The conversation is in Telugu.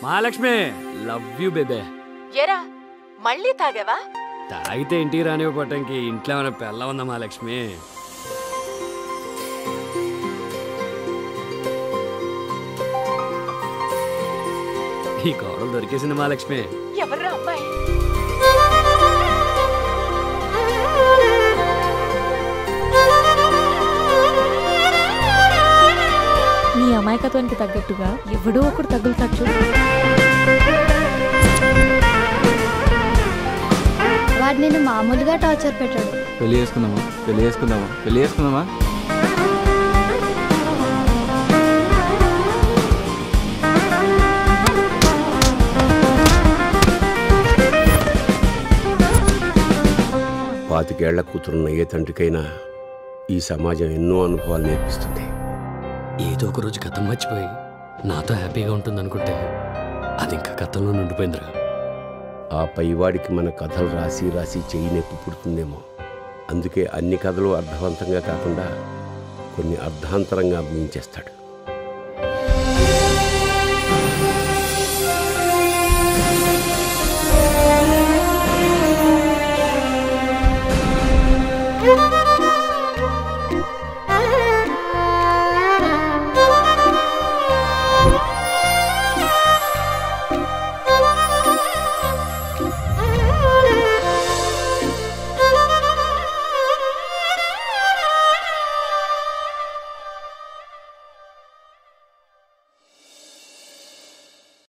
మహాలక్ష్మి లవ్ యూ బేబే ఎరా మళ్ళీ తాగావా తాగితే ఇంటికి రానివ్వటానికి ఇంట్లో ఏమైనా పెళ్ళ ఉందా మహాలక్ష్మి ఈ కోడలు దొరికేసింది మహాలక్ష్మి ఎవర్రా అమ్మాయి నీ అమాయకత్వానికి తగ్గట్టుగా ఎవడో ఒకడు తగులుతాడు చూడు వాడు నేను మామూలుగా టార్చర్ పెట్టాడు పెళ్లి చేసుకుందామా పెళ్లి చేసుకుందామా పెళ్లి చేసుకుందామా పాతికేళ్ల కూతురున్న ఏ తండ్రికైనా ఈ సమాజం ఎన్నో అనుభవాలు నేర్పిస్తుంది ఏదో ఒక రోజు గతం మర్చిపోయి నాతో హ్యాపీగా ఉంటుంది అనుకుంటే అది ఇంకా గతంలో ఉండిపోయిందిరా ఆ పైవాడికి మన కథలు రాసి రాసి చెయ్యి నొప్పి పుడుతుందేమో అందుకే అన్ని కథలు అర్థవంతంగా కాకుండా కొన్ని అర్ధాంతరంగా అభినయించేస్తాడు